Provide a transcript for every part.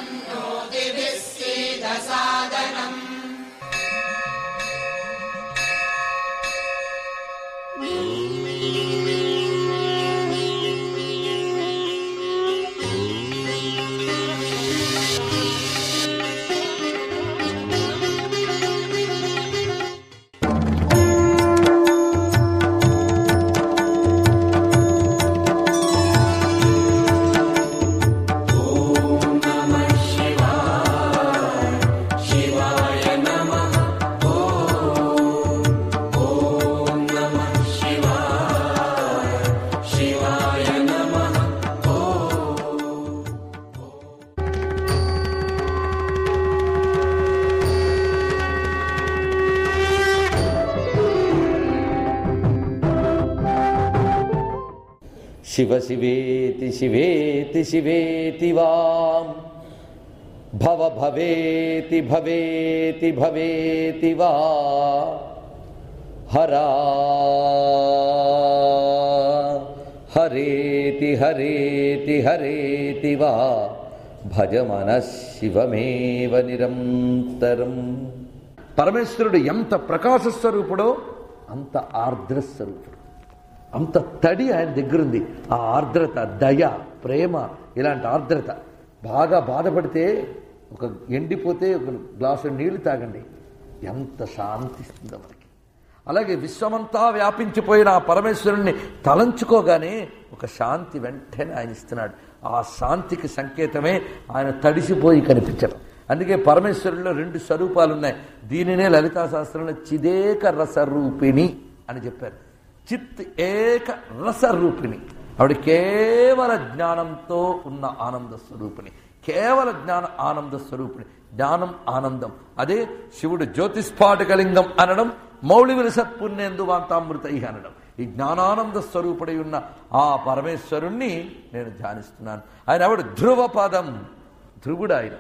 శివ శివేతి శివేతి శివేతి వాం భవ భవేతి భవేతి భవేతి వా హరా హరేతి హరేతి హరేతి వా భజమన శివమేవ నిరంతరం పరమేశ్వరుడు ఎంత ప్రకాశ స్వరూపుడో అంత ఆర్ద్ర స్వరూపుడు అంత తడి ఆయన దగ్గరుంది ఆ ఆర్ద్రత దయ ప్రేమ ఇలాంటి ఆర్ద్రత బాగా బాధపడితే ఒక ఎండిపోతే ఒక గ్లాసు నీళ్లు తాగండి ఎంత శాంతిస్తుందో మనకి అలాగే విశ్వమంతా వ్యాపించిపోయిన ఆ పరమేశ్వరుణ్ణి తలంచుకోగానే ఒక శాంతి వెంటనే ఆయన ఇస్తున్నాడు ఆ శాంతికి సంకేతమే ఆయన తడిసిపోయి కనిపించడం అందుకే పరమేశ్వరుల్లో రెండు స్వరూపాలు ఉన్నాయి దీనినే లలితా శాస్త్రంలో చిదేక రసరూపిణి అని చెప్పారు చిత్ ఏక రసరూపిణి ఆవిడ కేవల జ్ఞానంతో ఉన్న ఆనంద స్వరూపిణి కేవల జ్ఞాన ఆనంద స్వరూపిణి జ్ఞానం ఆనందం అదే శివుడు జ్యోతిస్ఫాటకలింగం అనడం మౌళి విలసత్పుణ్యేందు వాంతామృతై అనడం ఈ జ్ఞానానంద స్వరూపుడై ఉన్న ఆ పరమేశ్వరుణ్ణి నేను ధ్యానిస్తున్నాను ఆయన ఆవిడ ధ్రువ పదం ధ్రువుడు ఆయన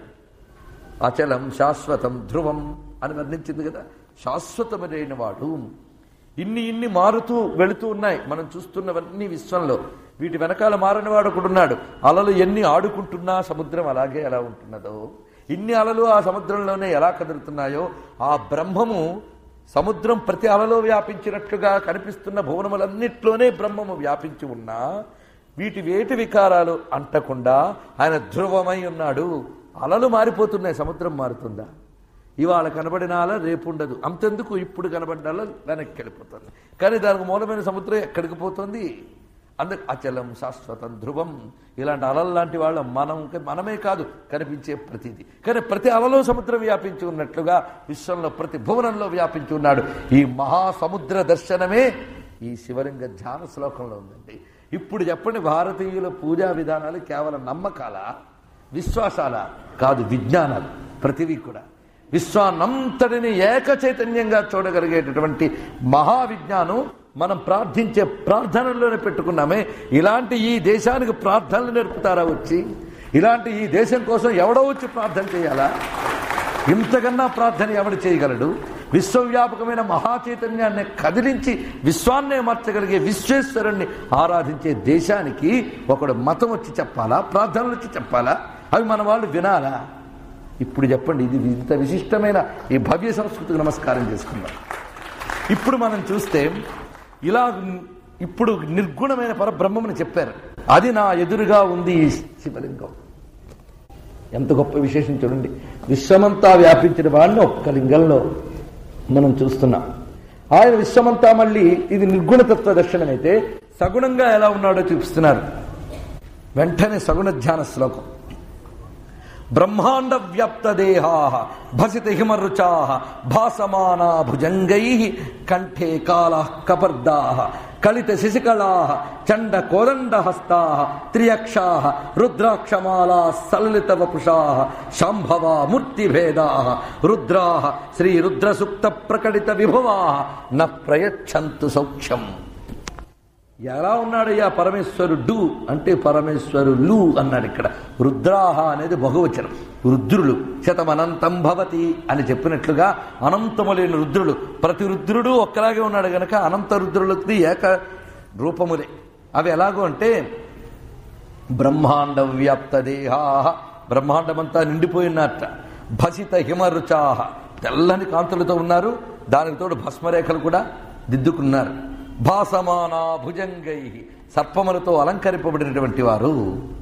అచలం శాశ్వతం ధ్రువం అని వర్ణించింది కదా శాశ్వతమైన వాడు ఇన్ని ఇన్ని మారుతూ వెళుతూ ఉన్నాయి మనం చూస్తున్నవన్నీ విశ్వంలో వీటి వెనకాల మారని వాడు ఒకడున్నాడు అలలు ఎన్ని ఆడుకుంటున్నా సముద్రం అలాగే ఎలా ఉంటున్నదో ఇన్ని అలలు ఆ సముద్రంలోనే ఎలా కదులుతున్నాయో ఆ బ్రహ్మము సముద్రం ప్రతి అలలో వ్యాపించినట్లుగా కనిపిస్తున్న భువనములన్నిట్లోనే బ్రహ్మము వ్యాపించి ఉన్నా వీటి వేటి వికారాలు అంటకుండా ఆయన ధ్రువమై ఉన్నాడు అలలు మారిపోతున్నాయి సముద్రం మారుతుందా ఇవాళ కనబడిన అల రేపు ఉండదు అంతెందుకు ఇప్పుడు కనబడ్డాల వెనక్కి వెళ్ళిపోతుంది కానీ దానికి మూలమైన సముద్రం ఎక్కడికి పోతుంది అందుకు అచలం శాశ్వతం ధ్రువం ఇలాంటి అలలు లాంటి వాళ్ళ మనం మనమే కాదు కనిపించే ప్రతిదీ కానీ ప్రతి అలలో సముద్రం వ్యాపించి ఉన్నట్లుగా విశ్వంలో ప్రతి భువనంలో వ్యాపించి ఉన్నాడు ఈ మహాసముద్ర దర్శనమే ఈ శివలింగ ధ్యాన శ్లోకంలో ఉందండి ఇప్పుడు చెప్పండి భారతీయుల పూజా విధానాలు కేవలం నమ్మకాల విశ్వాసాల కాదు విజ్ఞానాలు ప్రతివి కూడా విశ్వానంతటిని ఏక చైతన్యంగా చూడగలిగేటటువంటి మహావిజ్ఞానం మనం ప్రార్థించే ప్రార్థనల్లోనే పెట్టుకున్నామే ఇలాంటి ఈ దేశానికి ప్రార్థనలు నేర్పుతారా వచ్చి ఇలాంటి ఈ దేశం కోసం ఎవడో వచ్చి ప్రార్థన చేయాలా ఇంతకన్నా ప్రార్థన ఎవడు చేయగలడు విశ్వవ్యాపకమైన మహాచైతన్యాన్ని కదిలించి విశ్వాన్నే మార్చగలిగే విశ్వేశ్వరుణ్ణి ఆరాధించే దేశానికి ఒకడు మతం వచ్చి చెప్పాలా ప్రార్థనలు వచ్చి చెప్పాలా అవి మన వాళ్ళు వినాలా ఇప్పుడు చెప్పండి ఇది ఇంత విశిష్టమైన ఈ భవ్య సంస్కృతికి నమస్కారం చేసుకుందాం ఇప్పుడు మనం చూస్తే ఇలా ఇప్పుడు నిర్గుణమైన పరబ్రహ్మని చెప్పారు అది నా ఎదురుగా ఉంది ఈ శివలింగం ఎంత గొప్ప విశేషం చూడండి విశ్వమంతా వ్యాపించిన వాడిని ఒక్క లింగంలో మనం చూస్తున్నాం ఆయన విశ్వమంతా మళ్ళీ ఇది నిర్గుణతత్వ దర్శనమైతే సగుణంగా ఎలా ఉన్నాడో చూపిస్తున్నారు వెంటనే సగుణ ధ్యాన శ్లోకం బ్రహ్మాండ వ్యాప్త దేహా భసిత హిమరుచా భాసమానా భుజంగై కంఠే కాళ కపర్దా కలిత శశికళా చండ కోదండ హస్తా త్రియక్షా రుద్రాక్షమాలా సలలిత వపుషా శాంభవా మూర్తిభేదా రుద్రా శ్రీ రుద్రసుక్త ప్రకటిత విభవా న ప్రయచ్చంతు సౌఖ్యం ఎలా ఉన్నాడయ్యా పరమేశ్వరుడు అంటే పరమేశ్వరులు అన్నాడు ఇక్కడ రుద్రాహ అనేది బహువచనం రుద్రులు శతమనంతం భవతి అని చెప్పినట్లుగా అనంతములైన రుద్రులు ప్రతి రుద్రుడు ఒక్కలాగే ఉన్నాడు గనక అనంత రుద్రులకి ఏక రూపములే అవి ఎలాగో అంటే బ్రహ్మాండ వ్యాప్త దేహా బ్రహ్మాండమంతా నిండిపోయినట్ట భసిత హిమరుచాహ తెల్లని కాంతులతో ఉన్నారు దానికి తోడు భస్మరేఖలు కూడా దిద్దుకున్నారు భాసమానా భుజంగై సర్పములతో అలంకరింపబడినటువంటి వారు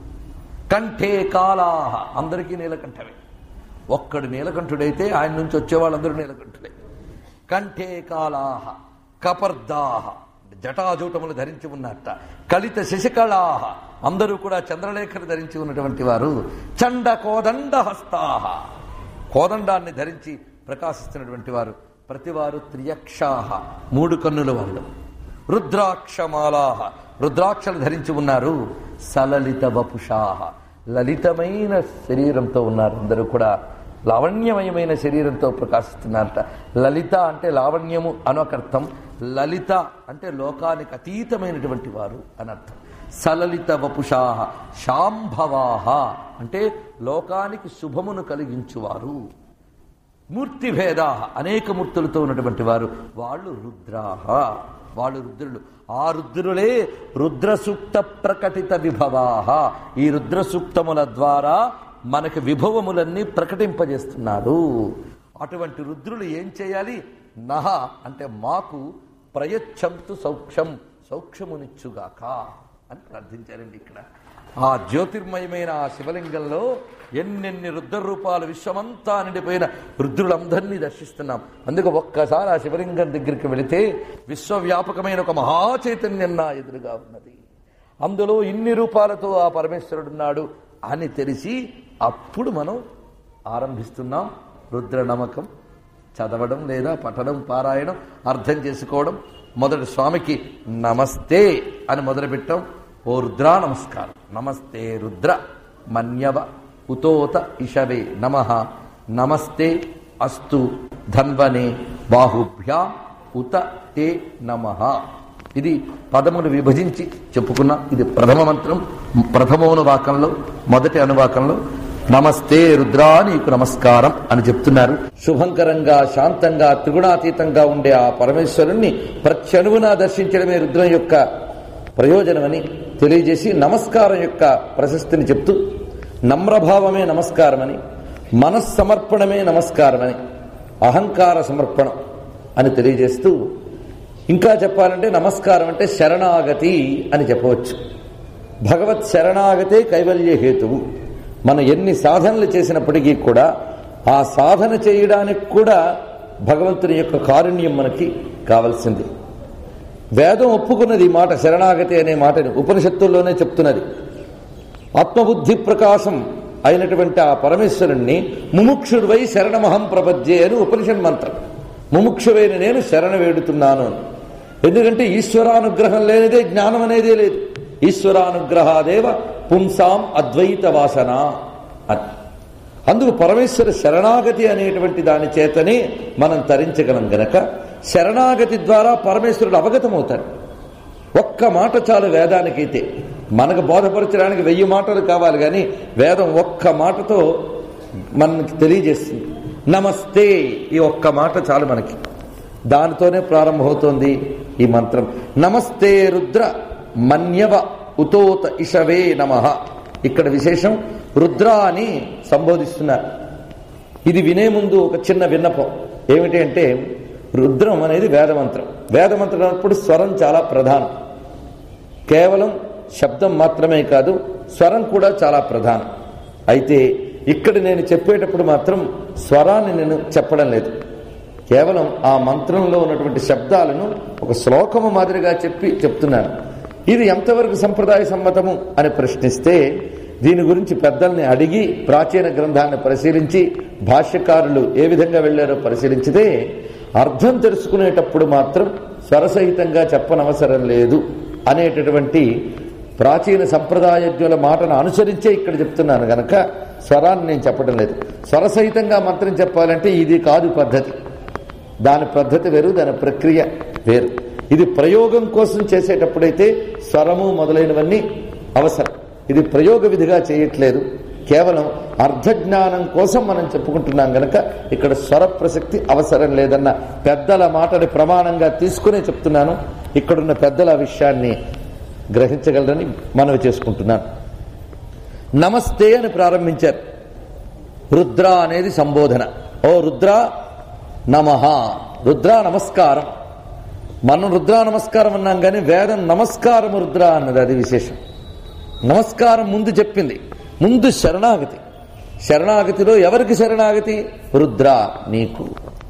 కంఠే కాలాహ అందరికీ నీలకంఠమే ఒక్కడు నీలకంఠుడైతే ఆయన నుంచి వచ్చే వాళ్ళందరూ నీలకంఠుడే కంఠే కాలాహ కపర్దాహ జటాజూటములు ధరించి ఉన్నట్ట కలిత శశికళాహ అందరూ కూడా చంద్రలేఖలు ధరించి ఉన్నటువంటి వారు చండ కోదండ హస్తాహ కోదండాన్ని ధరించి ప్రకాశిస్తున్నటువంటి వారు ప్రతివారు త్రియక్షాహ మూడు కన్నుల వాళ్ళు రుద్రాక్షమాలాహ రుద్రాక్షలు ధరించి ఉన్నారు సలలిత వపుషాహ లలితమైన శరీరంతో ఉన్నారు అందరూ కూడా లావణ్యమయమైన శరీరంతో ప్రకాశిస్తున్నారట లలిత అంటే లావణ్యము అనొకర్థం లలిత అంటే లోకానికి అతీతమైనటువంటి వారు అనర్థం సలలిత వపుషాహ శాంభవాహ అంటే లోకానికి శుభమును కలిగించువారు మూర్తిభేదా అనేక మూర్తులతో ఉన్నటువంటి వారు వాళ్ళు రుద్రాహ వాళ్ళు రుద్రులు ఆ రుద్రులే రుద్ర సూక్త ప్రకటిత విభవాహ ఈ రుద్ర సూక్తముల ద్వారా మనకి విభవములన్నీ ప్రకటింపజేస్తున్నారు అటువంటి రుద్రులు ఏం చేయాలి నహ అంటే మాకు ప్రయచ్చంతు సౌఖ్యం సౌఖ్యమునిచ్చుగాక అని ప్రార్థించారండి ఇక్కడ ఆ జ్యోతిర్మయమైన ఆ శివలింగంలో ఎన్నెన్ని రుద్ర రూపాలు విశ్వమంతా నిండిపోయిన రుద్రులందరినీ దర్శిస్తున్నాం అందుకే ఒక్కసారి ఆ శివలింగం దగ్గరికి వెళితే విశ్వవ్యాపకమైన ఒక మహాచైతన్యం నా ఎదురుగా ఉన్నది అందులో ఇన్ని రూపాలతో ఆ పరమేశ్వరుడున్నాడు అని తెలిసి అప్పుడు మనం ఆరంభిస్తున్నాం రుద్ర నమ్మకం చదవడం లేదా పఠనం పారాయణం అర్థం చేసుకోవడం మొదటి స్వామికి నమస్తే అని మొదలుపెట్టాం ఓ రుద్రా నమస్కారం నమస్తే రుద్ర మన్యవ ఉతోత ఇషవే నమ నమస్తే అస్తు ధన్వనే బాహుభ్యా ఉత తే నమ ఇది పదమును విభజించి చెప్పుకున్నాం ఇది ప్రథమ మంత్రం ప్రథమోనువాకంలో మొదటి అనువాకంలో నమస్తే రుద్రా నీకు నమస్కారం అని చెప్తున్నారు శుభంకరంగా శాంతంగా త్రిగుణాతీతంగా ఉండే ఆ పరమేశ్వరుణ్ణి ప్రత్యనువునా దర్శించడమే రుద్రం యొక్క ప్రయోజనమని తెలియజేసి నమస్కారం యొక్క ప్రశస్తిని చెప్తూ నమ్రభావమే నమస్కారమని మనస్సమర్పణమే నమస్కారమని అహంకార సమర్పణం అని తెలియజేస్తూ ఇంకా చెప్పాలంటే నమస్కారం అంటే శరణాగతి అని చెప్పవచ్చు భగవత్ శరణాగతే కైవల్య హేతువు మనం ఎన్ని సాధనలు చేసినప్పటికీ కూడా ఆ సాధన చేయడానికి కూడా భగవంతుని యొక్క కారుణ్యం మనకి కావలసింది వేదం ఒప్పుకున్నది ఈ మాట శరణాగతి అనే మాటని ఉపనిషత్తుల్లోనే చెప్తున్నది ఆత్మబుద్ధి ప్రకాశం అయినటువంటి ఆ పరమేశ్వరుణ్ణి ముముక్షుడివై శరణమహం ప్రపద్యే అని ఉపనిషత్ మంత్రం ముముక్షువైన నేను శరణ వేడుతున్నాను అని ఎందుకంటే ఈశ్వరానుగ్రహం లేనిదే జ్ఞానం అనేదే లేదు ఈశ్వరానుగ్రహాదేవ పుంసాం అద్వైత వాసన అని అందుకు పరమేశ్వర శరణాగతి అనేటువంటి దాని చేతనే మనం తరించగలం గనక శరణాగతి ద్వారా పరమేశ్వరుడు అవగతమవుతాడు ఒక్క మాట చాలు వేదానికైతే మనకు బోధపరచడానికి వెయ్యి మాటలు కావాలి కానీ వేదం ఒక్క మాటతో మనకి తెలియజేస్తుంది నమస్తే ఈ ఒక్క మాట చాలు మనకి దానితోనే ప్రారంభమవుతోంది ఈ మంత్రం నమస్తే రుద్ర మన్యవ ఉతోత ఇషవే నమ ఇక్కడ విశేషం రుద్ర అని సంబోధిస్తున్నారు ఇది వినే ముందు ఒక చిన్న విన్నపం ఏమిటి అంటే రుద్రం అనేది వేదమంత్రం వేదమంత్రం అన్నప్పుడు స్వరం చాలా ప్రధానం కేవలం శబ్దం మాత్రమే కాదు స్వరం కూడా చాలా ప్రధానం అయితే ఇక్కడ నేను చెప్పేటప్పుడు మాత్రం స్వరాన్ని నేను చెప్పడం లేదు కేవలం ఆ మంత్రంలో ఉన్నటువంటి శబ్దాలను ఒక శ్లోకము మాదిరిగా చెప్పి చెప్తున్నాను ఇది ఎంతవరకు సంప్రదాయ సమ్మతము అని ప్రశ్నిస్తే దీని గురించి పెద్దల్ని అడిగి ప్రాచీన గ్రంథాన్ని పరిశీలించి భాష్యకారులు ఏ విధంగా వెళ్ళారో పరిశీలించితే అర్థం తెలుసుకునేటప్పుడు మాత్రం స్వరసహితంగా చెప్పనవసరం లేదు అనేటటువంటి ప్రాచీన సంప్రదాయజ్ఞుల మాటను అనుసరించే ఇక్కడ చెప్తున్నాను గనక స్వరాన్ని నేను చెప్పడం లేదు స్వరసహితంగా మంత్రం చెప్పాలంటే ఇది కాదు పద్ధతి దాని పద్ధతి వేరు దాని ప్రక్రియ వేరు ఇది ప్రయోగం కోసం చేసేటప్పుడైతే స్వరము మొదలైనవన్నీ అవసరం ఇది ప్రయోగ విధిగా చేయట్లేదు కేవలం అర్ధజ్ఞానం కోసం మనం చెప్పుకుంటున్నాం గనక ఇక్కడ స్వర ప్రసక్తి అవసరం లేదన్న పెద్దల మాటని ప్రమాణంగా తీసుకునే చెప్తున్నాను ఇక్కడున్న పెద్దల విషయాన్ని గ్రహించగలరని మనవి చేసుకుంటున్నాను నమస్తే అని ప్రారంభించారు రుద్ర అనేది సంబోధన ఓ రుద్ర నమః రుద్ర నమస్కారం మనం రుద్ర నమస్కారం అన్నాం కానీ వేదం నమస్కారం రుద్ర అన్నది అది విశేషం నమస్కారం ముందు చెప్పింది ముందు శరణాగతి శరణాగతిలో ఎవరికి శరణాగతి రుద్ర నీకు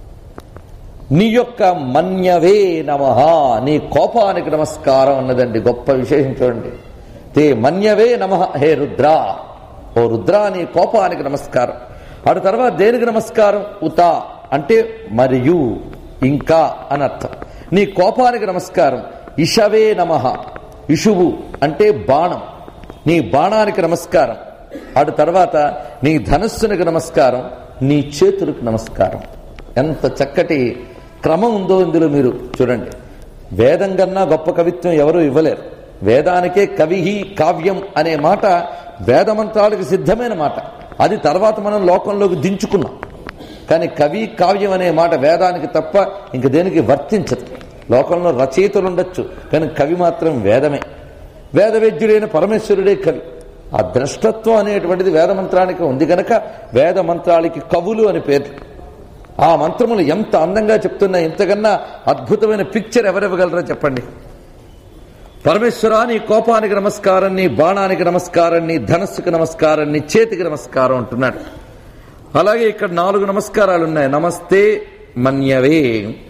నీ యొక్క మన్యవే నమ నీ కోపానికి నమస్కారం అన్నదండి గొప్ప విశేషం చూడండి తే మన్యవే నమ హే రుద్ర ఓ రుద్ర నీ కోపానికి నమస్కారం అటు తర్వాత దేనికి నమస్కారం ఉత అంటే మరియు ఇంకా అని అర్థం నీ కోపానికి నమస్కారం ఇషవే నమ ఇషువు అంటే బాణం నీ బాణానికి నమస్కారం అటు తర్వాత నీ ధనస్సునికి నమస్కారం నీ చేతులకు నమస్కారం ఎంత చక్కటి క్రమం ఉందో ఇందులో మీరు చూడండి వేదం కన్నా గొప్ప కవిత్వం ఎవరూ ఇవ్వలేరు వేదానికే కవిహి కావ్యం అనే మాట వేదమంత్రాలకు సిద్ధమైన మాట అది తర్వాత మనం లోకంలోకి దించుకున్నాం కానీ కవి కావ్యం అనే మాట వేదానికి తప్ప ఇంక దేనికి వర్తించదు లోకంలో రచయితలు ఉండొచ్చు కానీ కవి మాత్రం వేదమే వేదవేద్యుడైన పరమేశ్వరుడే కవి ఆ ద్రష్టత్వం అనేటువంటిది వేదమంత్రానికి ఉంది గనక వేదమంత్రాలకి కవులు అని పేరు ఆ మంత్రములు ఎంత అందంగా చెప్తున్నా ఇంతకన్నా అద్భుతమైన పిక్చర్ ఎవరివ్వగలరో చెప్పండి పరమేశ్వర నీ కోపానికి నమస్కారం నీ బాణానికి నమస్కారం నీ ధనస్సుకి నమస్కారం నీ చేతికి నమస్కారం అంటున్నాడు అలాగే ఇక్కడ నాలుగు నమస్కారాలు ఉన్నాయి నమస్తే మన్యవే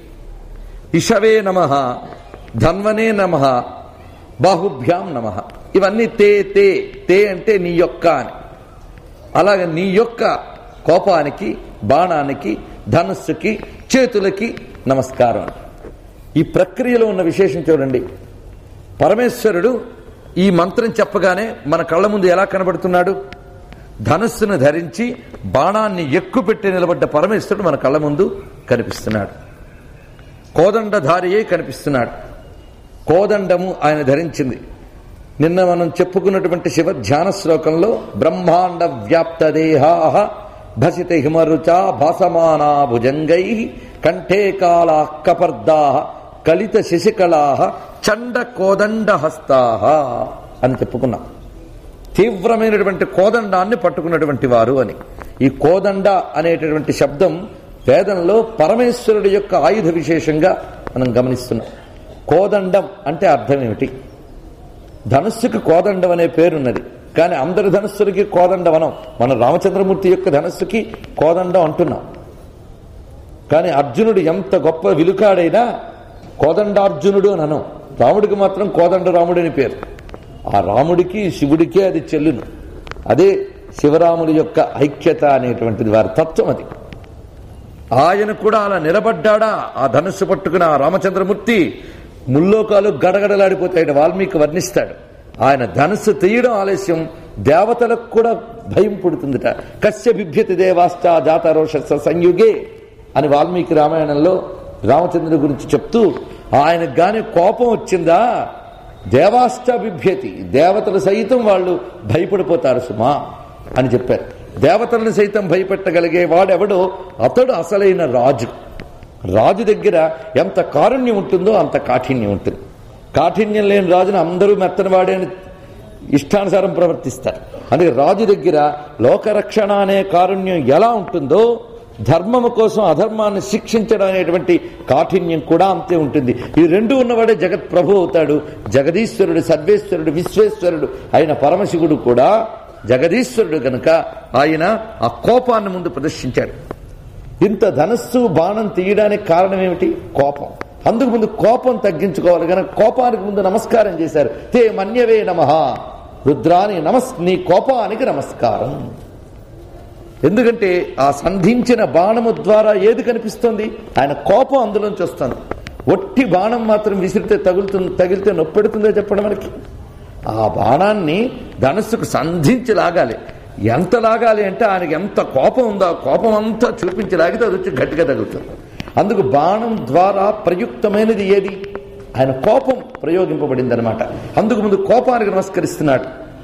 ఇషవే నమ ధన్వనే నమ బాహుభ్యాం నమ ఇవన్నీ తే తే తే అంటే నీ యొక్క అని అలాగే నీ యొక్క కోపానికి బాణానికి ధనుస్సుకి చేతులకి నమస్కారం ఈ ప్రక్రియలో ఉన్న విశేషం చూడండి పరమేశ్వరుడు ఈ మంత్రం చెప్పగానే మన కళ్ళ ముందు ఎలా కనబడుతున్నాడు ధనుస్సును ధరించి బాణాన్ని ఎక్కుపెట్టి నిలబడ్డ పరమేశ్వరుడు మన కళ్ళ ముందు కనిపిస్తున్నాడు కోదండధారియే కనిపిస్తున్నాడు కోదండము ఆయన ధరించింది నిన్న మనం చెప్పుకున్నటువంటి శివ ధ్యాన శ్లోకంలో బ్రహ్మాండ వ్యాప్త దేహా భసిత హిమరుచ భాసమానా భుజంగై కంఠే కాళా కపర్దా కలిత శశికళా చండ కోదండ హస్తా అని చెప్పుకున్నాం తీవ్రమైనటువంటి కోదండాన్ని పట్టుకున్నటువంటి వారు అని ఈ కోదండ అనేటటువంటి శబ్దం వేదంలో పరమేశ్వరుడి యొక్క ఆయుధ విశేషంగా మనం గమనిస్తున్నాం కోదండం అంటే అర్థం ఏమిటి ధనుస్సుకి కోదండం అనే పేరున్నది కానీ అందరి ధనుస్సులకి కోదండవనం మన రామచంద్రమూర్తి యొక్క ధనుస్సుకి కోదండం అంటున్నాం కానీ అర్జునుడు ఎంత గొప్ప విలుకాడైనా కోదండార్జునుడు అని అనం రాముడికి మాత్రం కోదండ రాముడు అని పేరు ఆ రాముడికి శివుడికే అది చెల్లును అదే శివరాముడి యొక్క ఐక్యత అనేటువంటిది వారి తత్వం అది ఆయన కూడా అలా నిలబడ్డాడా ఆ ధనుస్సు పట్టుకున్న ఆ రామచంద్రమూర్తి ముల్లోకాలు గడగడలాడిపోతాయట వాల్మీకి వర్ణిస్తాడు ఆయన ధనుస్సు తీయడం ఆలస్యం దేవతలకు కూడా భయం పుడుతుందిట కశ్య బిభ్యతి దేవాశ్చ జాత రోషస్స సంయుగే అని వాల్మీకి రామాయణంలో రామచంద్రుడి గురించి చెప్తూ ఆయనకు గాని కోపం వచ్చిందా దేవాశ్చ బిభ్యతి దేవతలు సైతం వాళ్ళు భయపడిపోతారు సుమా అని చెప్పారు దేవతలను సైతం భయపెట్టగలిగే వాడెవడో అతడు అసలైన రాజు రాజు దగ్గర ఎంత కారుణ్యం ఉంటుందో అంత కాఠిన్యం ఉంటుంది కాఠిన్యం లేని రాజును అందరూ మెత్తని వాడే అని ఇష్టానుసారం ప్రవర్తిస్తారు అందుకే రాజు దగ్గర లోకరక్షణ అనే కారుణ్యం ఎలా ఉంటుందో ధర్మము కోసం అధర్మాన్ని శిక్షించడం అనేటువంటి కాఠిన్యం కూడా అంతే ఉంటుంది ఈ రెండు ఉన్నవాడే జగత్ ప్రభు అవుతాడు జగదీశ్వరుడు సర్వేశ్వరుడు విశ్వేశ్వరుడు అయిన పరమశివుడు కూడా జగదీశ్వరుడు గనుక ఆయన ఆ కోపాన్ని ముందు ప్రదర్శించాడు ఇంత ధనస్సు బాణం తీయడానికి కారణం ఏమిటి కోపం అందుకు ముందు కోపం తగ్గించుకోవాలి కనుక కోపానికి ముందు నమస్కారం చేశారు తే మన్యవే నమ రుద్రాని నమస్ నీ కోపానికి నమస్కారం ఎందుకంటే ఆ సంధించిన బాణము ద్వారా ఏది కనిపిస్తుంది ఆయన కోపం అందులోంచి వస్తుంది ఒట్టి బాణం మాత్రం విసిరితే తగులుతుంది తగిలితే నొప్పెడుతుందో చెప్పడం మనకి ఆ బాణాన్ని ధనస్సుకు సంధించి లాగాలి ఎంత లాగాలి అంటే ఆయనకి ఎంత కోపం ఉందో ఆ కోపం అంతా చూపించి లాగితే అది వచ్చి గట్టిగా తగులుతుంది అందుకు బాణం ద్వారా ప్రయుక్తమైనది ఏది ఆయన కోపం ప్రయోగింపబడింది అనమాట అందుకు ముందు కోపానికి నమస్కరిస్తున్నాడు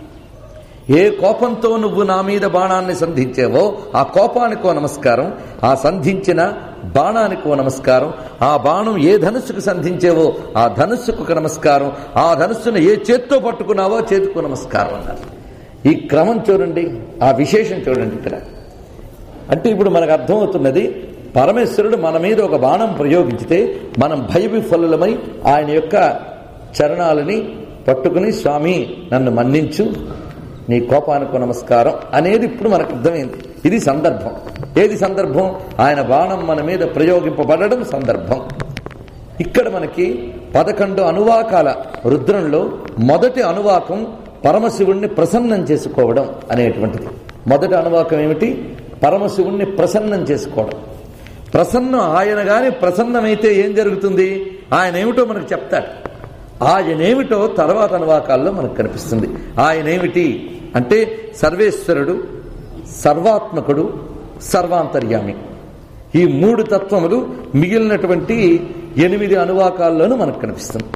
ఏ కోపంతో నువ్వు నా మీద బాణాన్ని సంధించావో ఆ కోపానికో నమస్కారం ఆ సంధించిన బాణానికో నమస్కారం ఆ బాణం ఏ ధనుస్సుకు సంధించావో ఆ ధనుస్సుకు ఒక నమస్కారం ఆ ధనుస్సును ఏ చేత్తో పట్టుకున్నావో చేతికో నమస్కారం అన్నారు ఈ క్రమం చూడండి ఆ విశేషం చూడండి ఇక్కడ అంటే ఇప్పుడు మనకు అర్థమవుతున్నది పరమేశ్వరుడు మన మీద ఒక బాణం ప్రయోగించితే మనం భయవిఫలులమై ఆయన యొక్క చరణాలని పట్టుకుని స్వామి నన్ను మన్నించు నీ కోపానికి నమస్కారం అనేది ఇప్పుడు మనకు అర్థమైంది ఇది సందర్భం ఏది సందర్భం ఆయన బాణం మన మీద ప్రయోగింపబడడం సందర్భం ఇక్కడ మనకి పదకొండు అనువాకాల రుద్రంలో మొదటి అనువాకం పరమశివుణ్ణి ప్రసన్నం చేసుకోవడం అనేటువంటిది మొదటి అనువాకం ఏమిటి పరమశివుణ్ణి ప్రసన్నం చేసుకోవడం ప్రసన్నం ఆయన గాని ప్రసన్నమైతే ఏం జరుగుతుంది ఆయన ఏమిటో మనకు చెప్తాడు ఆయనేమిటో తర్వాత అనువాకాల్లో మనకు కనిపిస్తుంది ఆయనేమిటి అంటే సర్వేశ్వరుడు సర్వాత్మకుడు సర్వాంతర్యామి ఈ మూడు తత్వములు మిగిలినటువంటి ఎనిమిది అనువాకాల్లోనూ మనకు కనిపిస్తుంది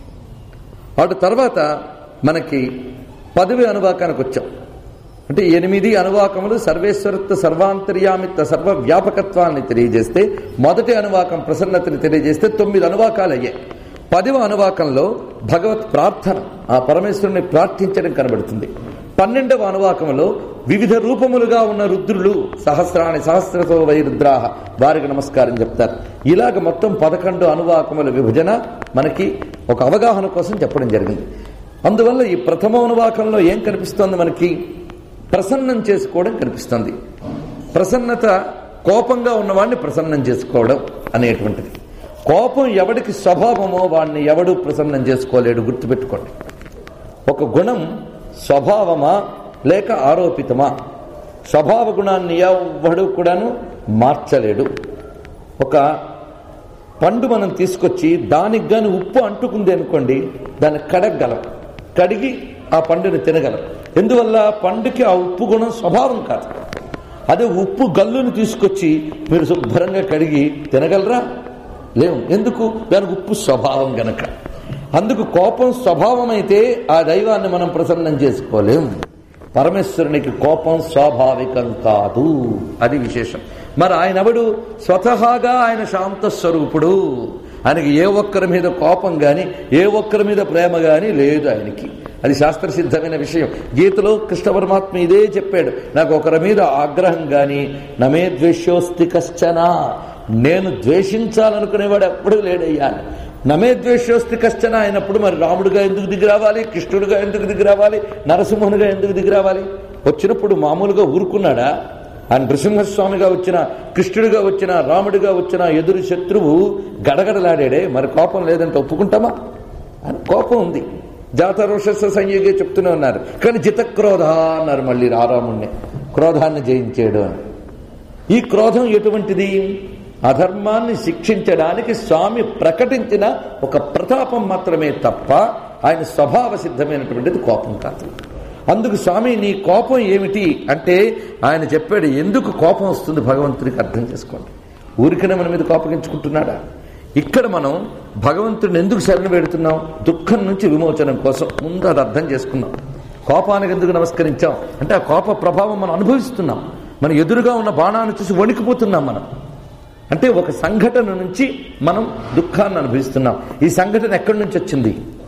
అటు తర్వాత మనకి పదవి అనువాకానికి వచ్చాం అంటే ఎనిమిది అనువాకములు సర్వేశ్వరత్వ సర్వాంతర్యామిత్వ సర్వ వ్యాపకత్వాన్ని తెలియజేస్తే మొదటి అనువాకం ప్రసన్నతని తెలియజేస్తే తొమ్మిది అనువాకాలు అయ్యాయి పదవ అనువాకంలో భగవత్ ప్రార్థన ఆ పరమేశ్వరుని ప్రార్థించడం కనబడుతుంది పన్నెండవ అనువాకంలో వివిధ రూపములుగా ఉన్న రుద్రులు సహస్రాని సహస్రతో వై రుద్రాహ వారికి నమస్కారం చెప్తారు ఇలాగ మొత్తం పదకొండు అనువాకముల విభజన మనకి ఒక అవగాహన కోసం చెప్పడం జరిగింది అందువల్ల ఈ ప్రథమ అనువాకంలో ఏం కనిపిస్తోంది మనకి ప్రసన్నం చేసుకోవడం కనిపిస్తుంది ప్రసన్నత కోపంగా ఉన్నవాడిని ప్రసన్నం చేసుకోవడం అనేటువంటిది కోపం ఎవడికి స్వభావమో వాడిని ఎవడు ప్రసన్నం చేసుకోలేడు గుర్తుపెట్టుకోండి ఒక గుణం స్వభావమా లేక ఆరోపితమా స్వభావ గుణాన్ని ఎవడు కూడాను మార్చలేడు ఒక పండు మనం తీసుకొచ్చి దానికి గాని ఉప్పు అంటుకుంది అనుకోండి దాన్ని కడగగలం కడిగి ఆ పండుని తినగలం ఎందువల్ల పండుకి ఆ ఉప్పు గుణం స్వభావం కాదు అదే ఉప్పు గల్లుని తీసుకొచ్చి మీరు శుభ్రంగా కడిగి తినగలరా లేవు ఎందుకు దానికి ఉప్పు స్వభావం గనక అందుకు కోపం స్వభావం అయితే ఆ దైవాన్ని మనం ప్రసన్నం చేసుకోలేం పరమేశ్వరునికి కోపం స్వాభావికం కాదు అది విశేషం మరి ఆయన ఎవడు స్వతహాగా ఆయన శాంత స్వరూపుడు ఆయనకి ఏ ఒక్కరి మీద కోపం గాని ఏ ఒక్కరి మీద ప్రేమ గాని లేదు ఆయనకి అది శాస్త్రసిద్ధమైన విషయం గీతలో కృష్ణ పరమాత్మ ఇదే చెప్పాడు నాకు ఒకరి మీద ఆగ్రహం గాని నమే ద్వేషోస్తి కశ్చన నేను ద్వేషించాలనుకునేవాడు ఎప్పుడు లేడయ్యా నమే ద్వేషోస్తి కష్టన అయినప్పుడు మరి రాముడుగా ఎందుకు దిగి రావాలి కృష్ణుడుగా ఎందుకు దిగి రావాలి నరసింహునిగా ఎందుకు దిగి రావాలి వచ్చినప్పుడు మామూలుగా ఊరుకున్నాడా ఆయన నృసింహస్వామిగా వచ్చిన కృష్ణుడిగా వచ్చిన రాముడిగా వచ్చిన ఎదురు శత్రువు గడగడలాడాడే మరి కోపం లేదంటే ఒప్పుకుంటామా అని కోపం ఉంది జాతరోషస్వ సంయోగే చెప్తూనే ఉన్నారు కానీ జితక్రోధ అన్నారు మళ్ళీ రారాముణ్ణి క్రోధాన్ని జయించాడు అని ఈ క్రోధం ఎటువంటిది అధర్మాన్ని శిక్షించడానికి స్వామి ప్రకటించిన ఒక ప్రతాపం మాత్రమే తప్ప ఆయన స్వభావ సిద్ధమైనటువంటిది కోపం కాదు అందుకు స్వామి నీ కోపం ఏమిటి అంటే ఆయన చెప్పాడు ఎందుకు కోపం వస్తుంది భగవంతుడికి అర్థం చేసుకోండి ఊరికనే మన మీద కోపగించుకుంటున్నాడా ఇక్కడ మనం భగవంతుడిని ఎందుకు శరణ పెడుతున్నాం దుఃఖం నుంచి విమోచనం కోసం ముందు అది అర్థం చేసుకున్నాం కోపానికి ఎందుకు నమస్కరించాం అంటే ఆ కోప ప్రభావం మనం అనుభవిస్తున్నాం మన ఎదురుగా ఉన్న బాణాన్ని చూసి వణికిపోతున్నాం మనం అంటే ఒక సంఘటన నుంచి మనం దుఃఖాన్ని అనుభవిస్తున్నాం ఈ సంఘటన ఎక్కడి నుంచి వచ్చింది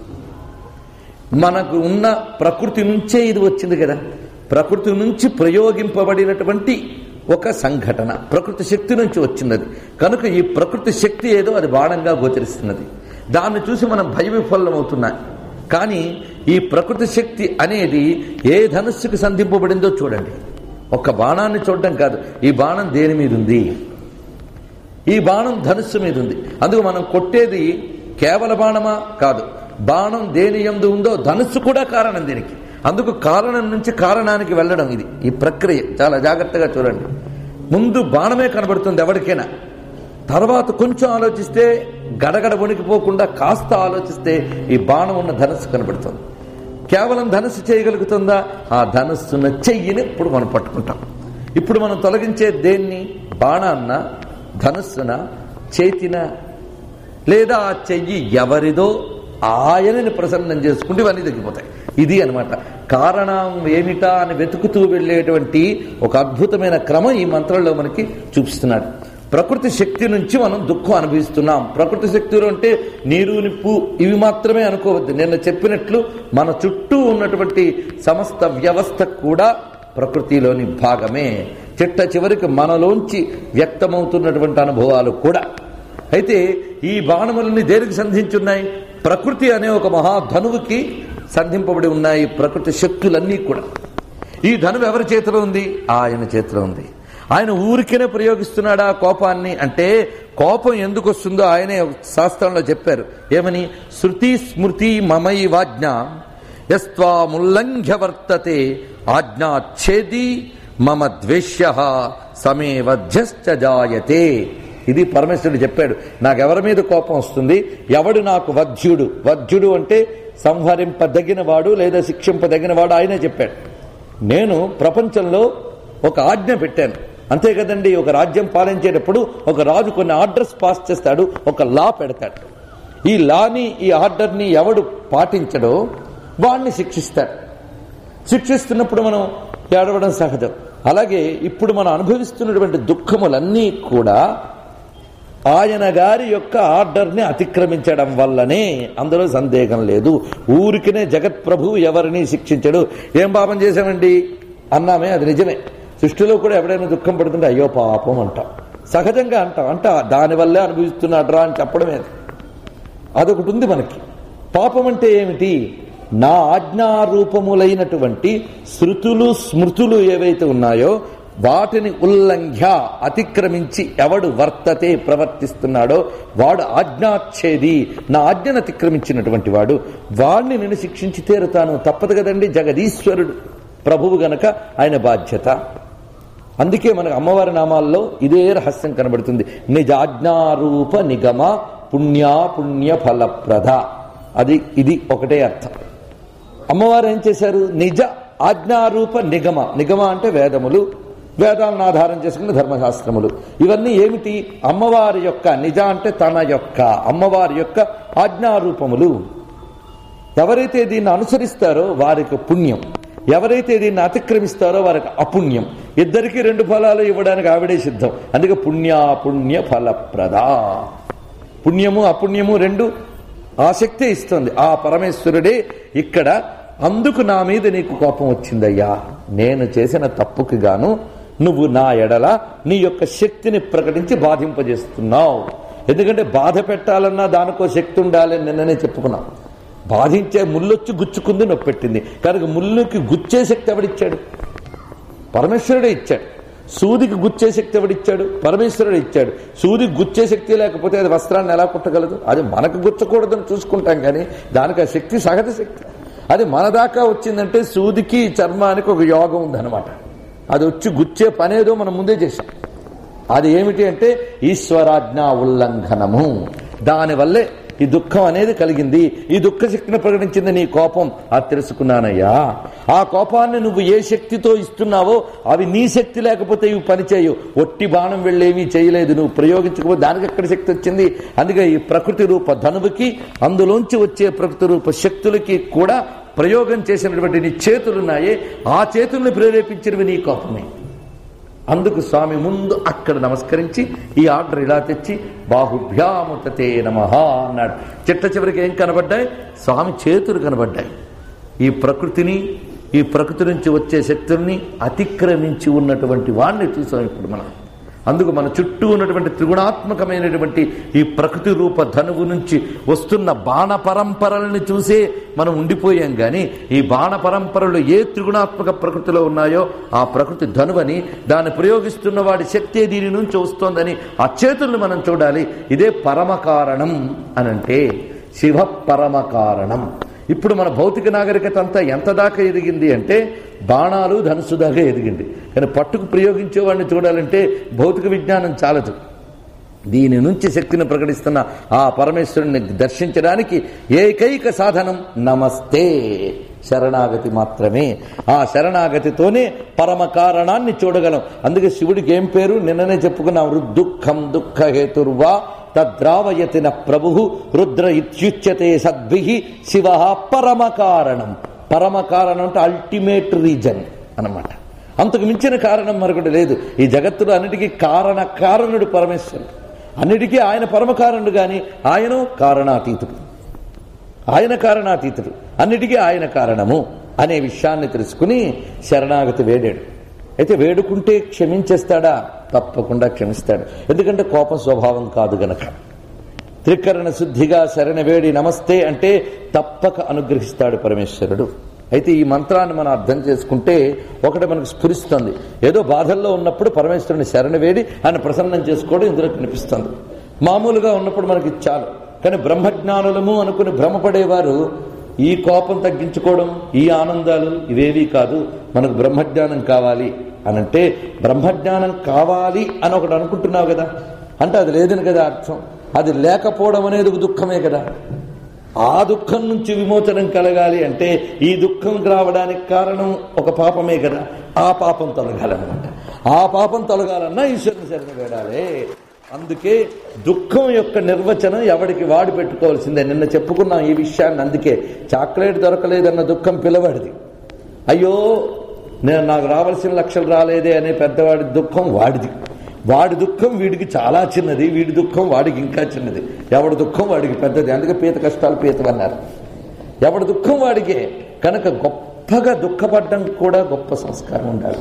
మనకు ఉన్న ప్రకృతి నుంచే ఇది వచ్చింది కదా ప్రకృతి నుంచి ప్రయోగింపబడినటువంటి ఒక సంఘటన ప్రకృతి శక్తి నుంచి వచ్చినది కనుక ఈ ప్రకృతి శక్తి ఏదో అది బాణంగా గోచరిస్తున్నది దాన్ని చూసి మనం భయవిఫలమవుతున్నాం కానీ ఈ ప్రకృతి శక్తి అనేది ఏ ధనుస్సుకు సంధింపబడిందో చూడండి ఒక బాణాన్ని చూడడం కాదు ఈ బాణం దేని మీద ఉంది ఈ బాణం ధనుస్సు మీద ఉంది అందుకు మనం కొట్టేది కేవల బాణమా కాదు బాణం దేని ఎందు ఉందో ధనుస్సు కూడా కారణం దీనికి అందుకు కారణం నుంచి కారణానికి వెళ్ళడం ఇది ఈ ప్రక్రియ చాలా జాగ్రత్తగా చూడండి ముందు బాణమే కనబడుతుంది ఎవరికైనా తర్వాత కొంచెం ఆలోచిస్తే గడగడ వణికిపోకుండా కాస్త ఆలోచిస్తే ఈ బాణం ఉన్న ధనుస్సు కనబడుతుంది కేవలం ధనుస్సు చేయగలుగుతుందా ఆ ధనుస్సున్న చెయ్యిని ఇప్పుడు మనం పట్టుకుంటాం ఇప్పుడు మనం తొలగించే దేన్ని బాణాన్న ధనుస్సున చేతిన లేదా ఆ చెయ్యి ఎవరిదో ఆయనని ప్రసన్నం చేసుకుంటే ఇవన్నీ తగ్గిపోతాయి ఇది అనమాట కారణం ఏమిటా అని వెతుకుతూ వెళ్ళేటువంటి ఒక అద్భుతమైన క్రమం ఈ మంత్రంలో మనకి చూపిస్తున్నాడు ప్రకృతి శక్తి నుంచి మనం దుఃఖం అనుభవిస్తున్నాం ప్రకృతి శక్తులు అంటే నీరు నిప్పు ఇవి మాత్రమే అనుకోవద్దు నిన్న చెప్పినట్లు మన చుట్టూ ఉన్నటువంటి సమస్త వ్యవస్థ కూడా ప్రకృతిలోని భాగమే చిట్ట చివరికి మనలోంచి వ్యక్తమవుతున్నటువంటి అనుభవాలు కూడా అయితే ఈ బాణములని దేనికి సంధించున్నాయి ప్రకృతి అనే ఒక మహాధనువుకి సంధింపబడి ఉన్నాయి ప్రకృతి శక్తులన్నీ కూడా ఈ ధనువు ఎవరి చేతిలో ఉంది ఆయన చేతిలో ఉంది ఆయన ఊరికేనే ప్రయోగిస్తున్నాడా కోపాన్ని అంటే కోపం ఎందుకు వస్తుందో ఆయనే శాస్త్రంలో చెప్పారు ఏమని శృతి స్మృతి మమై వాజ్ఞ యస్వాముల్లంఘ్య వర్తతే ఆజ్ఞాచ్ఛేది మమ ద్వేష్య సమే వధ్యశ్చ జాయతే ఇది పరమేశ్వరుడు చెప్పాడు నాకెవరి మీద కోపం వస్తుంది ఎవడు నాకు వధ్యుడు వధ్యుడు అంటే సంహరింపదగిన వాడు లేదా శిక్షింపదగిన వాడు ఆయనే చెప్పాడు నేను ప్రపంచంలో ఒక ఆజ్ఞ పెట్టాను అంతే కదండి ఒక రాజ్యం పాలించేటప్పుడు ఒక రాజు కొన్ని ఆర్డర్స్ పాస్ చేస్తాడు ఒక లా పెడతాడు ఈ లాని ఈ ఆర్డర్ని ఎవడు పాటించడో వాడిని శిక్షిస్తాడు శిక్షిస్తున్నప్పుడు మనం ఏడవడం సహజం అలాగే ఇప్పుడు మనం అనుభవిస్తున్నటువంటి దుఃఖములన్నీ కూడా ఆయన గారి యొక్క ఆర్డర్ని అతిక్రమించడం వల్లనే అందులో సందేహం లేదు ఊరికినే జగత్ప్రభువు ఎవరిని శిక్షించడు ఏం పాపం చేశామండి అన్నామే అది నిజమే సృష్టిలో కూడా ఎవడైనా దుఃఖం పడుతుంటే అయ్యో పాపం అంటాం సహజంగా అంటాం అంట దానివల్లే అనుభవిస్తున్నాడ్రా అని చెప్పడమే అది. అదొకటి ఉంది మనకి పాపం అంటే ఏమిటి నా ఆజ్ఞారూపములైనటువంటి శృతులు స్మృతులు ఏవైతే ఉన్నాయో వాటిని ఉల్లంఘ్య అతిక్రమించి ఎవడు వర్తతే ప్రవర్తిస్తున్నాడో వాడు ఆజ్ఞాచ్ఛేది నా ఆజ్ఞను అతిక్రమించినటువంటి వాడు వాడిని నేను శిక్షించి తీరుతాను తప్పదు కదండి జగదీశ్వరుడు ప్రభువు గనక ఆయన బాధ్యత అందుకే మనకు అమ్మవారి నామాల్లో ఇదే రహస్యం కనబడుతుంది నిజాజ్ఞారూప నిగమ పుణ్యా పుణ్య ఫలప్రద అది ఇది ఒకటే అర్థం అమ్మవారు ఏం చేశారు నిజ ఆజ్ఞారూప నిగమ నిగమ అంటే వేదములు వేదాలను ఆధారం చేసుకున్న ధర్మశాస్త్రములు ఇవన్నీ ఏమిటి అమ్మవారి యొక్క నిజ అంటే తన యొక్క అమ్మవారి యొక్క ఆజ్ఞారూపములు ఎవరైతే దీన్ని అనుసరిస్తారో వారికి పుణ్యం ఎవరైతే దీన్ని అతిక్రమిస్తారో వారికి అపుణ్యం ఇద్దరికి రెండు ఫలాలు ఇవ్వడానికి ఆవిడే సిద్ధం అందుకే పుణ్యాపుణ్య ఫలప్రద పుణ్యము అపుణ్యము రెండు ఆ శక్తే ఇస్తుంది ఆ పరమేశ్వరుడే ఇక్కడ అందుకు నా మీద నీకు కోపం వచ్చిందయ్యా నేను చేసిన తప్పుకి గాను నువ్వు నా ఎడల నీ యొక్క శక్తిని ప్రకటించి బాధింపజేస్తున్నావు ఎందుకంటే బాధ పెట్టాలన్నా దానికో శక్తి ఉండాలని నిన్ననే చెప్పుకున్నాం బాధించే ముళ్ళొచ్చి గుచ్చుకుంది నొప్పి పెట్టింది కనుక ముళ్ళుకి గుచ్చే శక్తి ఎవడిచ్చాడు పరమేశ్వరుడే ఇచ్చాడు సూదికి గుచ్చే శక్తి ఎవడిచ్చాడు పరమేశ్వరుడు ఇచ్చాడు సూదికి గుచ్చే శక్తి లేకపోతే అది వస్త్రాన్ని ఎలా కుట్టగలదు అది మనకు గుచ్చకూడదని చూసుకుంటాం కానీ దానికి ఆ శక్తి సహజ శక్తి అది మన దాకా వచ్చిందంటే సూదికి చర్మానికి ఒక యోగం ఉందన్నమాట అది వచ్చి గుచ్చే పనేదో మనం ముందే చేశాం అది ఏమిటి అంటే ఈశ్వరాజ్ఞ ఉల్లంఘనము దానివల్లే ఈ దుఃఖం అనేది కలిగింది ఈ దుఃఖ శక్తిని ప్రకటించింది నీ కోపం అది తెలుసుకున్నానయ్యా ఆ కోపాన్ని నువ్వు ఏ శక్తితో ఇస్తున్నావో అవి నీ శక్తి లేకపోతే ఇవి పనిచేయు ఒట్టి బాణం వెళ్ళేవి చేయలేదు నువ్వు ప్రయోగించకపోతే దానికి ఎక్కడ శక్తి వచ్చింది అందుకే ఈ ప్రకృతి రూప ధనువుకి అందులోంచి వచ్చే ప్రకృతి రూప శక్తులకి కూడా ప్రయోగం చేసినటువంటి నీ చేతులున్నాయే ఆ చేతుల్ని ప్రేరేపించినవి నీ కోపమే అందుకు స్వామి ముందు అక్కడ నమస్కరించి ఈ ఆర్డర్ ఇలా తెచ్చి బాహుభ్యాముతతే నమ అన్నాడు చిట్ట చివరికి ఏం కనబడ్డాయి స్వామి చేతులు కనబడ్డాయి ఈ ప్రకృతిని ఈ ప్రకృతి నుంచి వచ్చే శక్తుల్ని అతిక్రమించి ఉన్నటువంటి వాణ్ణి చూసాం ఇప్పుడు మనం అందుకు మన చుట్టూ ఉన్నటువంటి త్రిగుణాత్మకమైనటువంటి ఈ ప్రకృతి రూప ధనువు నుంచి వస్తున్న బాణ పరంపరల్ని చూసే మనం ఉండిపోయాం కానీ ఈ బాణ పరంపరలు ఏ త్రిగుణాత్మక ప్రకృతిలో ఉన్నాయో ఆ ప్రకృతి ధనువని దాన్ని ప్రయోగిస్తున్న వాడి శక్తి దీని నుంచి వస్తోందని ఆ చేతుల్ని మనం చూడాలి ఇదే పరమకారణం అనంటే శివ పరమకారణం ఇప్పుడు మన భౌతిక నాగరికత అంతా ఎంత దాకా ఎదిగింది అంటే బాణాలు ధనుసు దాకా ఎదిగింది కానీ పట్టుకు ప్రయోగించేవాడిని చూడాలంటే భౌతిక విజ్ఞానం చాలదు దీని నుంచి శక్తిని ప్రకటిస్తున్న ఆ పరమేశ్వరుని దర్శించడానికి ఏకైక సాధనం నమస్తే శరణాగతి మాత్రమే ఆ శరణాగతితోనే పరమ కారణాన్ని చూడగలం అందుకే శివుడికి ఏం పేరు నిన్ననే చెప్పుకున్నాం రుద్దుఃఖం దుఃఖ హేతుర్వా తద్రావయతిన ప్రభు రుద్ర ఇత్యుచ్యతే సద్భి శివ పరమ కారణం పరమ కారణం అంటే అల్టిమేట్ రీజన్ అన్నమాట అంతకు మించిన కారణం మరొకటి లేదు ఈ జగత్తులో అన్నిటికీ కారణ కారణుడు పరమేశ్వరుడు అన్నిటికీ ఆయన పరమకారణుడు గాని ఆయన కారణాతీతుడు ఆయన కారణాతీతుడు అన్నిటికీ ఆయన కారణము అనే విషయాన్ని తెలుసుకుని శరణాగతి వేడాడు అయితే వేడుకుంటే క్షమించేస్తాడా తప్పకుండా క్షమిస్తాడు ఎందుకంటే కోపం స్వభావం కాదు గనక త్రికరణ శుద్ధిగా శరణ వేడి నమస్తే అంటే తప్పక అనుగ్రహిస్తాడు పరమేశ్వరుడు అయితే ఈ మంత్రాన్ని మనం అర్థం చేసుకుంటే ఒకటి మనకు స్ఫురిస్తుంది ఏదో బాధల్లో ఉన్నప్పుడు పరమేశ్వరుని శరణ వేడి ఆయన ప్రసన్నం చేసుకోవడం ఇందులో కనిపిస్తుంది మామూలుగా ఉన్నప్పుడు మనకి చాలు కానీ బ్రహ్మజ్ఞానులము అనుకుని భ్రమపడేవారు ఈ కోపం తగ్గించుకోవడం ఈ ఆనందాలు ఇవేవి కాదు మనకు బ్రహ్మజ్ఞానం కావాలి అని అంటే బ్రహ్మజ్ఞానం కావాలి అని ఒకటి అనుకుంటున్నావు కదా అంటే అది లేదని కదా అర్థం అది లేకపోవడం అనేది ఒక దుఃఖమే కదా ఆ దుఃఖం నుంచి విమోచనం కలగాలి అంటే ఈ దుఃఖం రావడానికి కారణం ఒక పాపమే కదా ఆ పాపం తొలగాలన్నమాట ఆ పాపం తొలగాలన్నా ఈశ్వరుని శరణ వేడాలి అందుకే దుఃఖం యొక్క నిర్వచనం ఎవడికి వాడు పెట్టుకోవాల్సిందే నిన్న చెప్పుకున్నాం ఈ విషయాన్ని అందుకే చాక్లెట్ దొరకలేదన్న దుఃఖం పిల్లవాడిది అయ్యో నేను నాకు రావాల్సిన లక్షలు రాలేదే అనే పెద్దవాడి దుఃఖం వాడిది వాడి దుఃఖం వీడికి చాలా చిన్నది వీడి దుఃఖం వాడికి ఇంకా చిన్నది ఎవడి దుఃఖం వాడికి పెద్దది అందుకే పీత కష్టాలు పీతవన్నారు ఎవడి దుఃఖం వాడికే కనుక గొప్పగా దుఃఖపడడం కూడా గొప్ప సంస్కారం ఉండాలి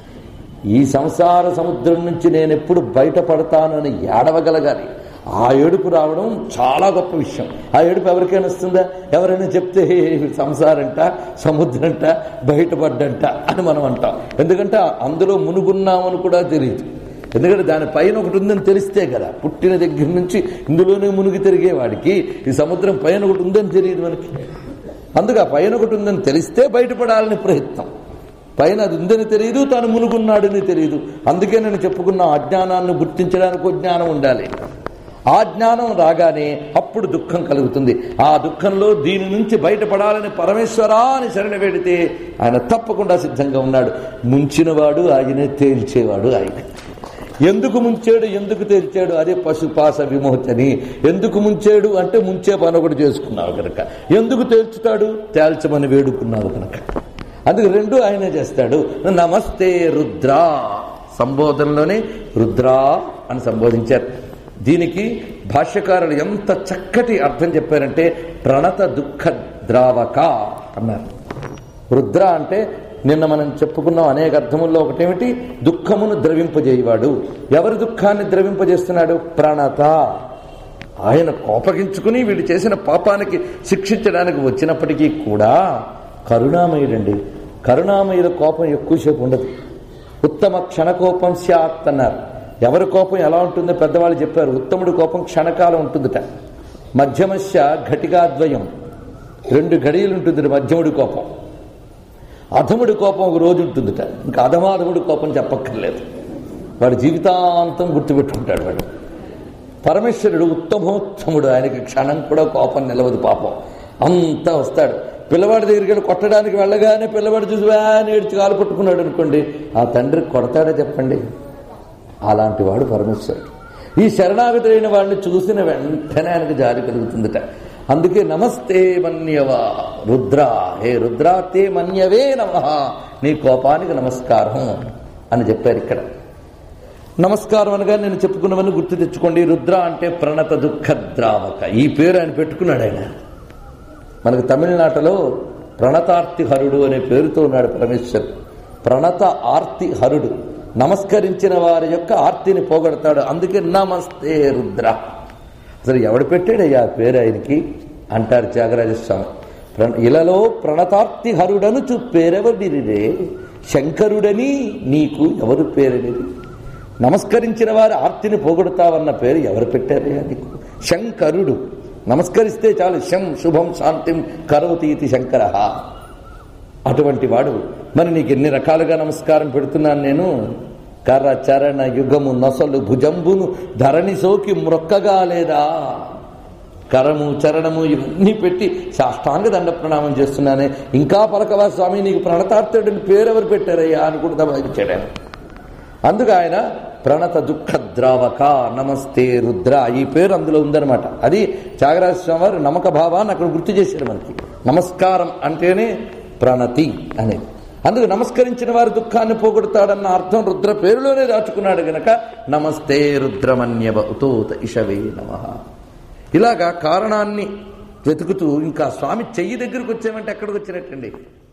ఈ సంసార సముద్రం నుంచి నేను ఎప్పుడు బయటపడతాను అని ఏడవగలగాలి ఆ ఏడుపు రావడం చాలా గొప్ప విషయం ఆ ఏడుపు ఎవరికైనా వస్తుందా ఎవరైనా చెప్తే సంసారంట సముద్రంట బయటపడ్డంట అని మనం అంటాం ఎందుకంటే అందులో మునుగున్నామని కూడా తెలియదు ఎందుకంటే దాని పైన ఒకటి ఉందని తెలిస్తే కదా పుట్టిన దగ్గర నుంచి ఇందులోనే మునిగి తిరిగే వాడికి ఈ సముద్రం పైన ఒకటి ఉందని తెలియదు మనకి అందుకు ఆ పైన ఒకటి ఉందని తెలిస్తే బయటపడాలని ప్రయత్నం పైన అది ఉందని తెలియదు తాను మునుగున్నాడని తెలియదు అందుకే నేను చెప్పుకున్న అజ్ఞానాన్ని గుర్తించడానికి ఒక జ్ఞానం ఉండాలి ఆ జ్ఞానం రాగానే అప్పుడు దుఃఖం కలుగుతుంది ఆ దుఃఖంలో దీని నుంచి బయటపడాలని పరమేశ్వరా అని శరణ వేడితే ఆయన తప్పకుండా సిద్ధంగా ఉన్నాడు ముంచినవాడు ఆయనే తేల్చేవాడు ఆయన ఎందుకు ముంచాడు ఎందుకు తేల్చాడు అదే పశుపాస విమోచని ఎందుకు ముంచాడు అంటే ముంచే పని ఒకటి చేసుకున్నావు కనుక ఎందుకు తేల్చుతాడు తేల్చమని వేడుకున్నావు కనుక అందుకు రెండు ఆయనే చేస్తాడు నమస్తే రుద్ర సంబోధనలోనే రుద్రా అని సంబోధించారు దీనికి భాష్యకారులు ఎంత చక్కటి అర్థం చెప్పారంటే ప్రణత దుఃఖ ద్రావక అన్నారు రుద్ర అంటే నిన్న మనం చెప్పుకున్నాం అనేక అర్థముల్లో ఒకటేమిటి దుఃఖమును ద్రవింపజేయవాడు ఎవరి దుఃఖాన్ని ద్రవింపజేస్తున్నాడు ప్రణత ఆయన కోపగించుకుని వీడు చేసిన పాపానికి శిక్షించడానికి వచ్చినప్పటికీ కూడా కరుణామయుడండి కరుణామయుల కోపం ఎక్కువసేపు ఉండదు ఉత్తమ క్షణకోపం స్యాత్ అన్నారు ఎవరి కోపం ఎలా ఉంటుందో పెద్దవాళ్ళు చెప్పారు ఉత్తముడి కోపం క్షణకాలం ఉంటుందిట మధ్యమస్య ఘటికాద్వయం రెండు ఘడియలు ఉంటుంది మధ్యముడి కోపం అధముడి కోపం ఒక రోజు ఉంటుందిట ఇంకా అధమాధముడి కోపం చెప్పక్కర్లేదు వాడి జీవితాంతం గుర్తుపెట్టుకుంటాడు వాడు పరమేశ్వరుడు ఉత్తమోత్తముడు ఆయనకి క్షణం కూడా కోపం నిలవదు పాపం అంతా వస్తాడు పిల్లవాడి దగ్గరికి వెళ్ళి కొట్టడానికి వెళ్ళగానే పిల్లవాడు చూసి అని ఏడ్చి కాలు పట్టుకున్నాడు అనుకోండి ఆ తండ్రి కొడతాడా చెప్పండి అలాంటి వాడు పరమేశ్వరుడు ఈ శరణాగతులైన వాడిని చూసిన వెంటనే ఆయనకు జారి కలుగుతుందిట అందుకే నమస్తే మన్యవా రుద్ర హే రుద్ర తే మన్యవే నమ నీ కోపానికి నమస్కారం అని చెప్పారు ఇక్కడ నమస్కారం అనగా నేను చెప్పుకున్నవన్నీ గుర్తు తెచ్చుకోండి రుద్ర అంటే ప్రణత దుఃఖ ద్రావక ఈ పేరు ఆయన పెట్టుకున్నాడు ఆయన మనకు తమిళనాటలో ప్రణతార్తి హరుడు అనే పేరుతో ఉన్నాడు పరమేశ్వర్ ప్రణత ఆర్తి హరుడు నమస్కరించిన వారి యొక్క ఆర్తిని పోగొడతాడు అందుకే నమస్తే రుద్ర అసలు ఎవడు పెట్టాడయ్యా ఆ పేరు ఆయనకి అంటారు త్యాగరాజస్వామి ప్ర- ఇలలో ప్రణతార్తి హరుడను చూ పేరెవడిరే శంకరుడని నీకు ఎవరు పేరనిది నమస్కరించిన వారి ఆర్తిని పోగొడతావన్న పేరు ఎవరు పెట్టారయ్యా నీకు శంకరుడు నమస్కరిస్తే చాలు శం శుభం శాంతిం కరోతి ఇది శంకర అటువంటి వాడు మరి నీకు ఎన్ని రకాలుగా నమస్కారం పెడుతున్నాను నేను కర్ర చరణ యుగము నొసలు భుజంబును ధరణి సోకి మ్రొక్కగా లేదా కరము చరణము ఇవన్నీ పెట్టి సాష్టాంగ దండ ప్రణామం చేస్తున్నానే ఇంకా పలకవా స్వామి నీకు ప్రణతార్థుడిని పేరెవరు పెట్టారయ్యా అని కూడా దబాయించాడు ఆయన అందుకు ఆయన ప్రణత దుఃఖ ద్రావక నమస్తే రుద్ర ఈ పేరు అందులో ఉందన్నమాట అది త్యాగరాజ స్వామి వారు నమ్మక భావాన్ని అక్కడ గుర్తు చేశారు మనకి నమస్కారం అంటేనే ప్రణతి అనేది అందుకు నమస్కరించిన వారి దుఃఖాన్ని పోగొడతాడన్న అర్థం రుద్ర పేరులోనే దాచుకున్నాడు గనక నమస్తే రుద్రమన్యవ ఉతోత ఇషవే నమ ఇలాగా కారణాన్ని వెతుకుతూ ఇంకా స్వామి చెయ్యి దగ్గరకు వచ్చామంటే ఎక్కడికి వచ్చినట్టండి